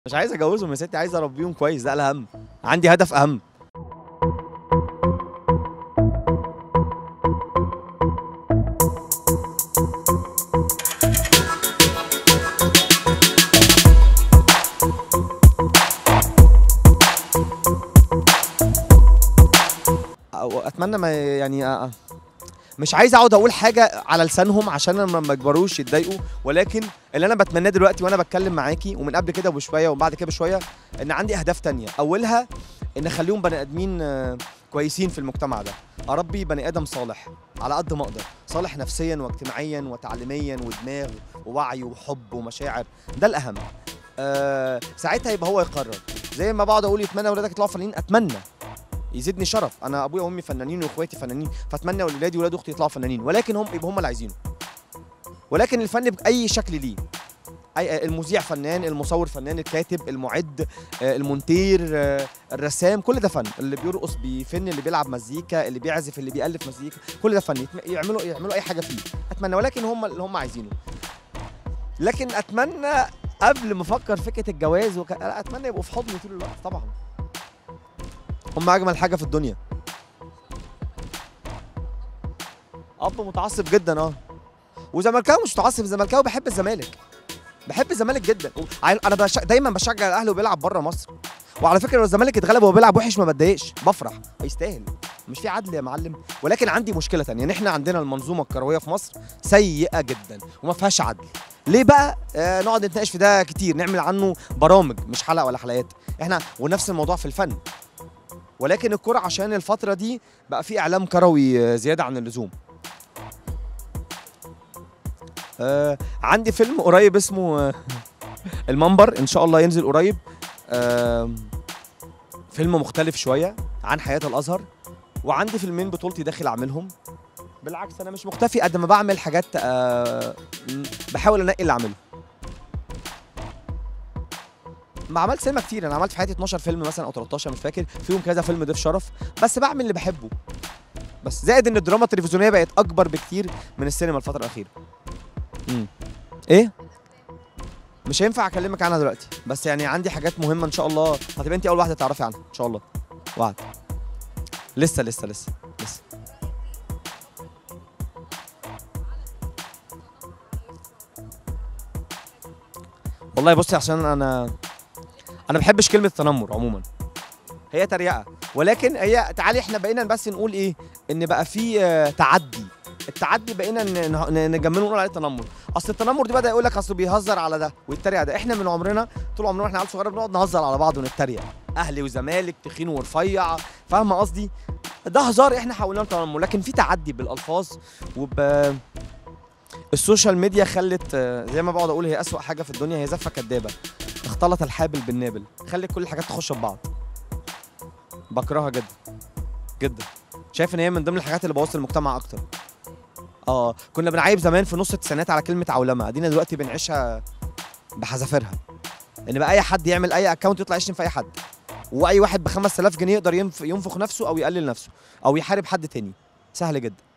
مش عايز اجوزهم يا ستي عايز اربيهم كويس ده الاهم عندي هدف اهم أو اتمنى ما يعني أ- أ- مش عايز اقعد اقول حاجه على لسانهم عشان لما ما يكبروش يتضايقوا ولكن اللي انا بتمناه دلوقتي وانا بتكلم معاكي ومن قبل كده بشويه وبعد كده بشويه ان عندي اهداف تانية اولها ان اخليهم بني ادمين آه، كويسين في المجتمع ده اربي بني ادم صالح على قد ما اقدر صالح نفسيا واجتماعيا وتعليميا ودماغ ووعي وحب ومشاعر ده الاهم أه ساعتها يبقى هو يقرر زي ما بقعد اقول يتمنى ولادك يطلعوا فنانين اتمنى يزيدني شرف انا ابويا وامي فنانين واخواتي فنانين فاتمنى ولادي وولاد اختي يطلعوا فنانين ولكن هم يبقوا هم اللي عايزينه ولكن الفن باي شكل ليه أي المذيع فنان المصور فنان الكاتب المعد آه، المونتير آه، الرسام كل ده فن اللي بيرقص بيفن اللي بيلعب مزيكا اللي بيعزف اللي بيألف مزيكا كل ده فن يتم- يعملوا يعملوا اي حاجه فيه اتمنى ولكن هم اللي هم عايزينه لكن اتمنى قبل ما افكر فكره الجواز وك... لا، اتمنى يبقوا في حضني طول الوقت طبعا هم اجمل حاجه في الدنيا اب متعصب جدا اه وزملكاوي مش متعصب زملكاوي بحب الزمالك بحب الزمالك جدا و- ع- انا بش... دايما بشجع الاهلي وبيلعب بره مصر وعلى فكره لو الزمالك اتغلب وهو بيلعب وحش ما بتضايقش بفرح يستاهل مش في عدل يا معلم ولكن عندي مشكله تانية ان احنا عندنا المنظومه الكرويه في مصر سيئه جدا وما فيهاش عدل ليه بقى آه نقعد نتناقش في ده كتير نعمل عنه برامج مش حلقه ولا حلقات احنا ونفس الموضوع في الفن ولكن الكرة عشان الفترة دي بقى في إعلام كروي آه، زيادة عن اللزوم آه عندي فيلم قريب اسمه آه المنبر إن شاء الله ينزل قريب آه فيلم مختلف شوية عن حياة الأزهر وعندي فيلمين بطولتي داخل أعملهم بالعكس أنا مش مختفي قد ما بعمل حاجات آه م- بحاول أنقي اللي أعمله ما عملت سينما كتير انا عملت في حياتي 12 فيلم مثلا او 13 مش فاكر فيهم كذا فيلم ضيف شرف بس بعمل اللي بحبه بس زائد ان الدراما التلفزيونيه بقت اكبر بكتير من السينما الفتره الاخيره امم ايه مش هينفع اكلمك عنها دلوقتي بس يعني عندي حاجات مهمه ان شاء الله هتبقى انت اول واحده تعرفي عنها ان شاء الله وعد لسه لسه لسه لسه والله بصي عشان انا انا ما بحبش كلمه تنمر عموما هي تريقه ولكن هي تعالي احنا بقينا بس نقول ايه ان بقى في آه، تعدي التعدي بقينا ن- ن- نجمله ونقول عليه تنمر اصل التنمر دي بدا يقول لك اصله بيهزر على ده ويتريق على ده احنا من عمرنا طول عمرنا واحنا عيال صغيره بنقعد نهزر على بعض ونتريق اهلي وزمالك تخين ورفيع فاهمه قصدي ده هزار احنا حولناه تنمر لكن في تعدي بالالفاظ وب السوشيال ميديا خلت آه، زي ما بقعد اقول هي اسوأ حاجه في الدنيا هي زفه كدابه اختلط الحابل بالنابل خلت كل الحاجات تخش في بعض بكرهها جدا جدا شايف ان هي من ضمن الحاجات اللي بوظت المجتمع اكتر اه كنا بنعيب زمان في نص التسعينات على كلمه عولمه ادينا دلوقتي بنعيشها بحذافيرها ان بقى اي حد يعمل اي اكونت يطلع يشتم في اي حد واي واحد ب 5000 جنيه يقدر ينف- ينفخ نفسه او يقلل نفسه او يحارب حد تاني سهل جدا